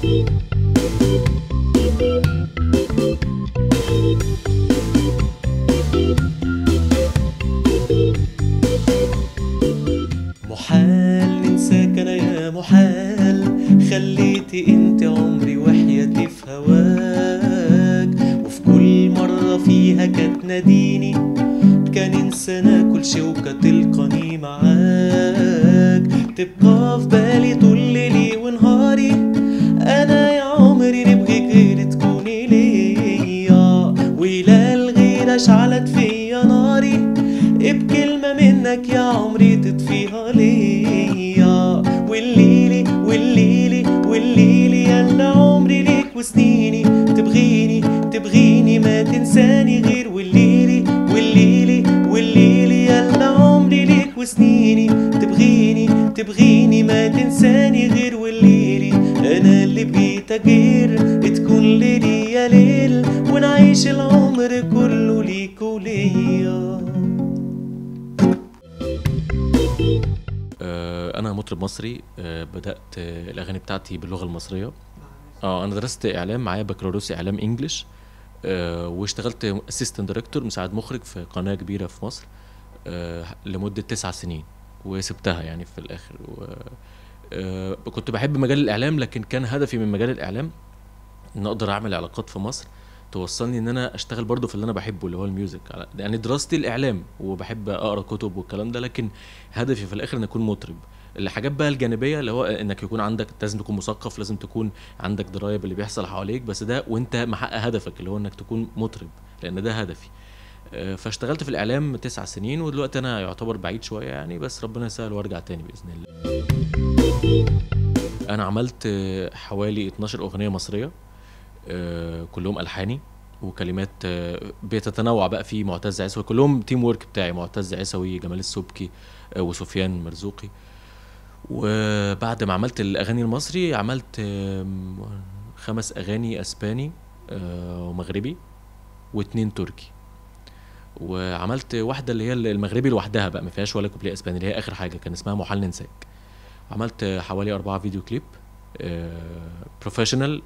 محال ننساك انا يا محال خليتي انت عمري وحياتي في هواك وفي كل مرة فيها كانت ناديني كان انسانا كل شي وكتلقاني معاك تبقى في بالي طول ليلي ونهاري انا يا عمري نبغي غير تكوني ليا ولا الغيرة شعلت فيا ناري بكلمة منك يا عمري تطفيها ليا والليلي والليلي والليلي يلا عمري ليك وسنيني تبغيني تبغيني ما تنساني غير والليلي والليلي والليلي يلا عمري ليك وسنيني تبغيني تبغيني ما تنساني غير والليلي انا اللي بقيت غير تكون ليلي يا ليل ونعيش العمر كله ليك وليا آه، انا مطرب مصري آه، بدات آه، الاغاني بتاعتي باللغه المصريه اه انا درست اعلام معايا بكالوريوس اعلام انجلش آه، واشتغلت اسيستنت دايركتور مساعد مخرج في قناه كبيره في مصر آه، لمده تسع سنين وسبتها يعني في الاخر و آه، كنت بحب مجال الاعلام لكن كان هدفي من مجال الاعلام ان اقدر اعمل علاقات في مصر توصلني ان انا اشتغل برضو في اللي انا بحبه اللي هو الميوزك على- يعني دراستي الاعلام وبحب اقرا كتب والكلام ده لكن هدفي في الاخر ان اكون مطرب الحاجات بقى الجانبيه اللي هو انك يكون عندك لازم تكون مثقف لازم تكون عندك درايه باللي بيحصل حواليك بس ده وانت محقق هدفك اللي هو انك تكون مطرب لان ده هدفي آه، فاشتغلت في الاعلام تسع سنين ودلوقتي انا يعتبر بعيد شويه يعني بس ربنا يسهل وارجع تاني باذن الله انا عملت آه، حوالي 12 اغنيه مصريه آه، كلهم الحاني وكلمات آه، بتتنوع بقى في معتز عيسوي كلهم تيم وورك بتاعي معتز عيسوي جمال السبكي آه، وسفيان مرزوقي وبعد ما عملت الاغاني المصري عملت آم، خمس اغاني اسباني آه، ومغربي واتنين تركي وعملت واحده اللي هي المغربي لوحدها بقى ما فيهاش ولا كوبليه اسباني اللي هي اخر حاجه كان اسمها محال ننساك عملت حوالي أربعة فيديو كليب بروفيشنال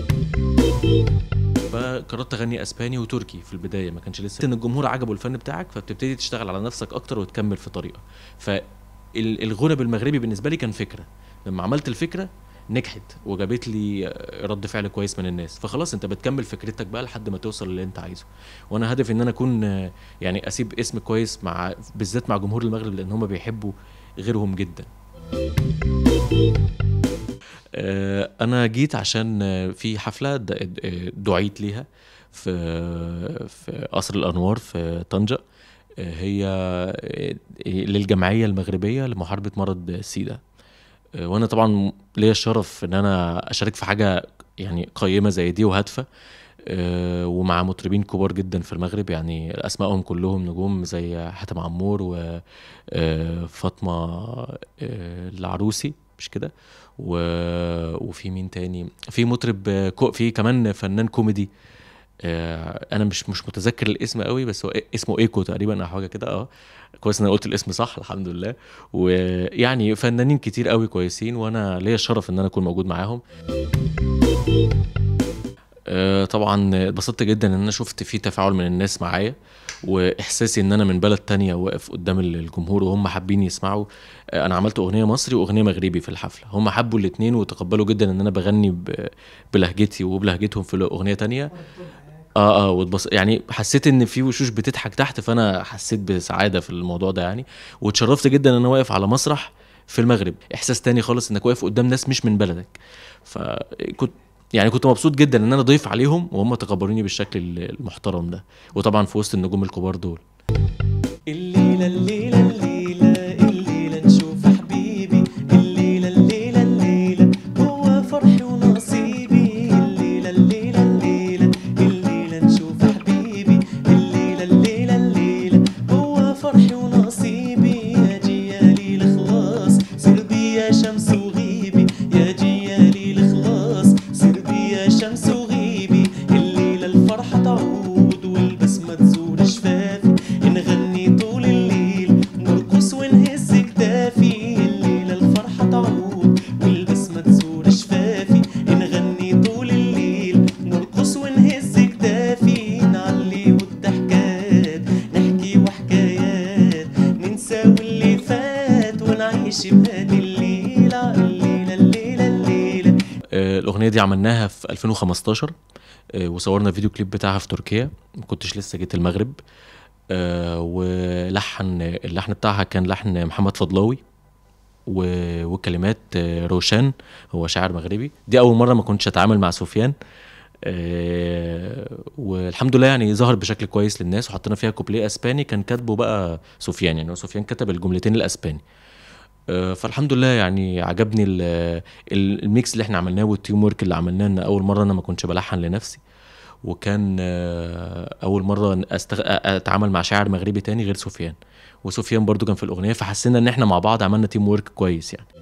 فقررت اغني اسباني وتركي في البدايه ما كانش لسه ان الجمهور عجبه الفن بتاعك فبتبتدي تشتغل على نفسك اكتر وتكمل في طريقه فالغنى بالمغربي بالنسبه لي كان فكره لما عملت الفكره نجحت وجابت لي رد فعل كويس من الناس فخلاص انت بتكمل فكرتك بقى لحد ما توصل اللي انت عايزه وانا هدفي ان انا اكون آه، يعني اسيب اسم كويس مع بالذات مع جمهور المغرب لان هم بيحبوا غيرهم جدا آه، انا جيت عشان آه، في حفله د- آه، دعيت ليها في في قصر الانوار في طنجه آه، هي آه، للجمعيه المغربيه لمحاربه مرض السيدا آه، وانا طبعا ليا الشرف ان انا اشارك في حاجه يعني قيمه زي دي وهادفه آه، ومع مطربين كبار جدا في المغرب يعني اسمائهم كلهم نجوم زي حاتم عمور وفاطمه العروسي مش كده و... وفي مين تاني في مطرب آه، كو... في كمان فنان كوميدي آه، انا مش مش متذكر الاسم قوي بس هو إيه- اسمه ايكو تقريبا او حاجه كده اه كويس ان انا قلت الاسم صح الحمد لله ويعني فنانين كتير قوي كويسين وانا ليا الشرف ان انا اكون موجود معاهم آه، طبعا اتبسطت جدا ان انا شفت في تفاعل من الناس معايا واحساسي ان انا من بلد تانية واقف قدام الجمهور وهم حابين يسمعوا آه، انا عملت اغنيه مصري واغنيه مغربي في الحفله هم حبوا الاتنين وتقبلوا جدا ان انا بغني ب- بلهجتي وبلهجتهم في اغنيه تانية اه اه واتبص يعني حسيت ان في وشوش بتضحك تحت فانا حسيت بسعاده في الموضوع ده يعني واتشرفت جدا ان انا واقف على مسرح في المغرب احساس تاني خالص انك واقف قدام ناس مش من بلدك فكنت يعني كنت مبسوط جدا ان انا ضيف عليهم وهم تقبلوني بالشكل المحترم ده وطبعا في وسط النجوم الكبار دول الليلة الليلة الليلة الليلة نشوف حبيبي الليلة الليلة الليلة هو فرحي ونصيبي الليلة الليلة الليلة الليلة نشوف حبيبي الليلة الليلة الليلة هو فرحي ونصيبي يا جيالي الخلاص سر بي يا شمس وغيبي يا جيالي الخلاص سر بي يا شمس وغيبي الليلة الفرحة تعود والبسمة تزور شفافي نغني طول الليل شبهات الليلة الليلة الليلة الليلة آه، الاغنيه دي عملناها في 2015 آه، وصورنا الفيديو كليب بتاعها في تركيا ما كنتش لسه جيت المغرب آه، ولحن اللحن بتاعها كان لحن محمد فضلاوي و- وكلمات آه، روشان هو شاعر مغربي دي اول مره ما كنتش اتعامل مع سفيان آه، والحمد لله يعني ظهر بشكل كويس للناس وحطينا فيها كوبليه اسباني كان كاتبه بقى سفيان يعني هو سفيان كتب الجملتين الاسباني آه، فالحمد لله يعني عجبني ال- ال- الميكس اللي احنا عملناه والتيم ورك اللي عملناه ان اول مره انا ما كنتش بلحن لنفسي وكان آه، اول مره أستغ... اتعامل مع شاعر مغربي تاني غير سفيان وسفيان برضو كان في الاغنيه فحسينا ان احنا مع بعض عملنا تيم ورك كويس يعني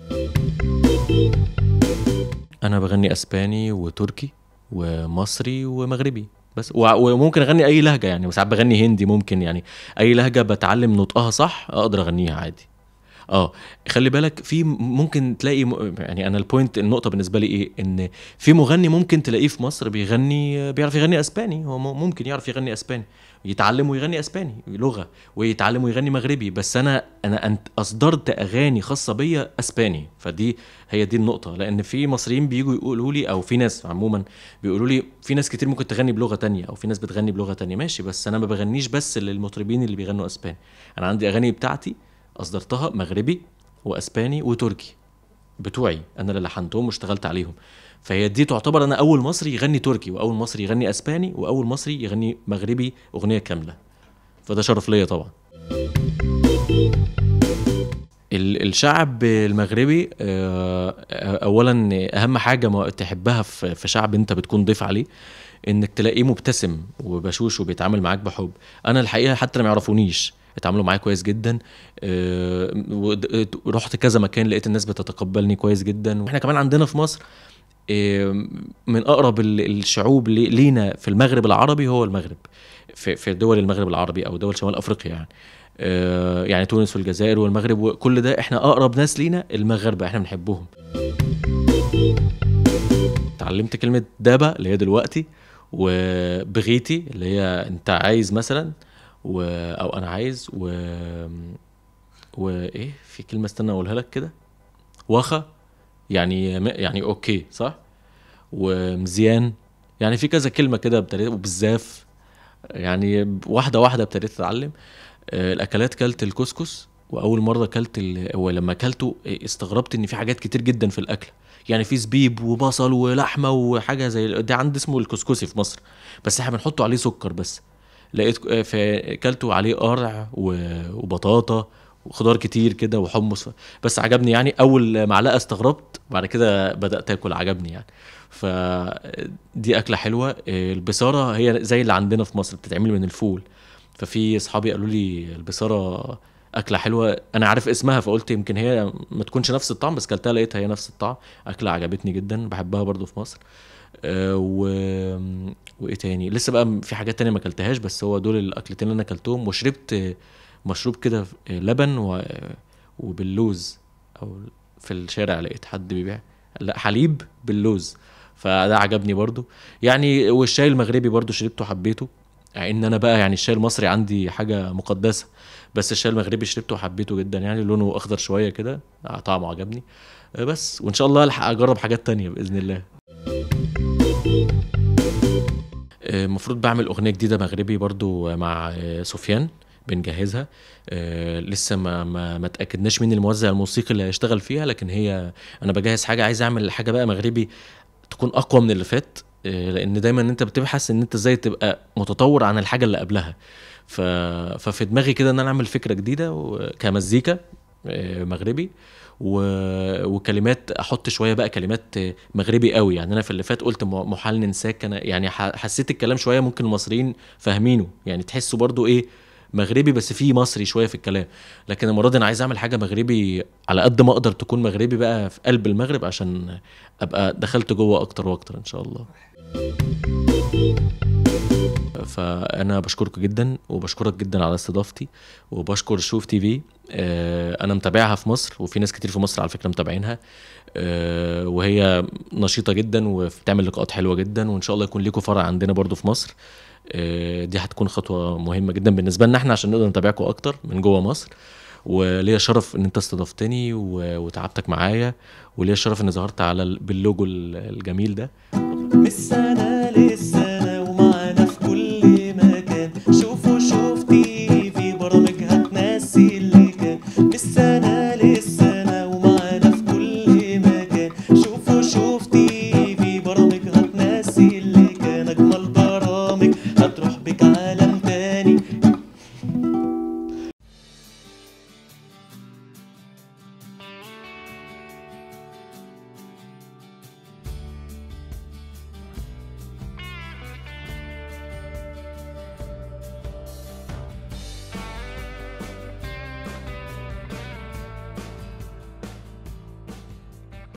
انا بغني اسباني وتركي ومصري ومغربي بس وع- وممكن اغني اي لهجه يعني وساعات بغني هندي ممكن يعني اي لهجه بتعلم نطقها صح اقدر اغنيها عادي اه خلي بالك في م- ممكن تلاقي م- يعني انا البوينت النقطه بالنسبه لي ايه ان في مغني ممكن تلاقيه في مصر بيغني بيعرف يغني اسباني هو م- ممكن يعرف يغني اسباني يتعلم ويغني اسباني لغه ويتعلم ويغني مغربي بس انا انا أنت اصدرت اغاني خاصه بيا اسباني فدي هي دي النقطه لان في مصريين بيجوا يقولوا لي او في ناس عموما بيقولوا لي في ناس كتير ممكن تغني بلغه تانية او في ناس بتغني بلغه تانية ماشي بس انا ما بغنيش بس للمطربين اللي بيغنوا اسباني انا عندي اغاني بتاعتي اصدرتها مغربي واسباني وتركي بتوعي انا اللي لحنتهم واشتغلت عليهم فهي دي تعتبر انا اول مصري يغني تركي واول مصري يغني اسباني واول مصري يغني مغربي اغنيه كامله فده شرف ليا طبعا ال- الشعب المغربي آه، اولا اهم حاجه ما تحبها في في شعب انت بتكون ضيف عليه انك تلاقيه مبتسم وبشوش وبيتعامل معاك بحب انا الحقيقه حتى ما يعرفونيش اتعاملوا معايا كويس جدا آه، ود- رحت كذا مكان لقيت الناس بتتقبلني كويس جدا واحنا كمان عندنا في مصر آه، من اقرب ال- الشعوب لي- لينا في المغرب العربي هو المغرب في في دول المغرب العربي او دول شمال افريقيا يعني آه، يعني تونس والجزائر والمغرب وكل ده احنا اقرب ناس لينا المغاربه احنا بنحبهم اتعلمت كلمه دابا اللي هي دلوقتي وبغيتي اللي هي انت عايز مثلا و... او انا عايز و وايه في كلمه استنى اقولها لك كده وخا يعني يعني اوكي صح ومزيان يعني في كذا كلمه كده ابتديت وبالزاف يعني واحده واحده ابتديت اتعلم آه، الاكلات كلت الكسكس واول مره كلت ال... ولما كلته استغربت ان في حاجات كتير جدا في الاكل يعني في زبيب وبصل ولحمه وحاجه زي ده عند اسمه الكسكسي في مصر بس احنا بنحطه عليه سكر بس لقيت آه، في كلته عليه قرع و- وبطاطا وخضار كتير كده وحمص بس عجبني يعني اول معلقه استغربت بعد كده بدات اكل عجبني يعني فدي اكله حلوه آه، البصاره هي زي اللي عندنا في مصر بتتعمل من الفول ففي اصحابي قالوا لي البصاره اكله حلوه انا عارف اسمها فقلت يمكن هي ما تكونش نفس الطعم بس كلتها لقيتها هي نفس الطعم اكله عجبتني جدا بحبها برضو في مصر آه، و... وايه تاني لسه بقى في حاجات تانية ما اكلتهاش بس هو دول الاكلتين اللي انا اكلتهم وشربت آه، مشروب كده آه، لبن و... وباللوز او في الشارع لقيت حد بيبيع لا حليب باللوز فده عجبني برضو يعني والشاي المغربي برضو شربته حبيته يعني ان انا بقى يعني الشاي المصري عندي حاجه مقدسه بس الشاي المغربي شربته وحبيته جدا يعني لونه اخضر شويه كده طعمه عجبني آه، بس وان شاء الله الحق اجرب حاجات تانية باذن الله آه، المفروض بعمل اغنيه جديده مغربي برضو مع آه، سفيان بنجهزها آه، لسه ما ما ما تاكدناش مين الموزع الموسيقي اللي هيشتغل فيها لكن هي انا بجهز حاجه عايز اعمل حاجه بقى مغربي تكون اقوى من اللي فات آه، لان دايما انت بتبحث ان انت ازاي تبقى متطور عن الحاجه اللي قبلها ف... ففي دماغي كده ان انا اعمل فكره جديده و- كمزيكا آه، مغربي و... وكلمات احط شويه بقى كلمات آه، مغربي قوي يعني انا في اللي فات قلت م- محال ننساك انا يعني ح... حسيت الكلام شويه ممكن المصريين فاهمينه يعني تحسوا برضو ايه مغربي بس فيه مصري شويه في الكلام لكن المره دي انا عايز اعمل حاجه مغربي على قد ما اقدر تكون مغربي بقى في قلب المغرب عشان ابقى دخلت جوه اكتر واكتر ان شاء الله فانا بشكركم جدا وبشكرك جدا على استضافتي وبشكر شوف تي في آه، انا متابعها في مصر وفي ناس كتير في مصر على فكره متابعينها آه، وهي نشيطه جدا وبتعمل لقاءات حلوه جدا وان شاء الله يكون ليكم فرع عندنا برضو في مصر آه، دي هتكون خطوه مهمه جدا بالنسبه لنا احنا عشان نقدر نتابعكم اكتر من جوه مصر وليا شرف ان انت استضفتني و- وتعبتك معايا وليا شرف اني ظهرت على ال- باللوجو ال- الجميل ده من السنة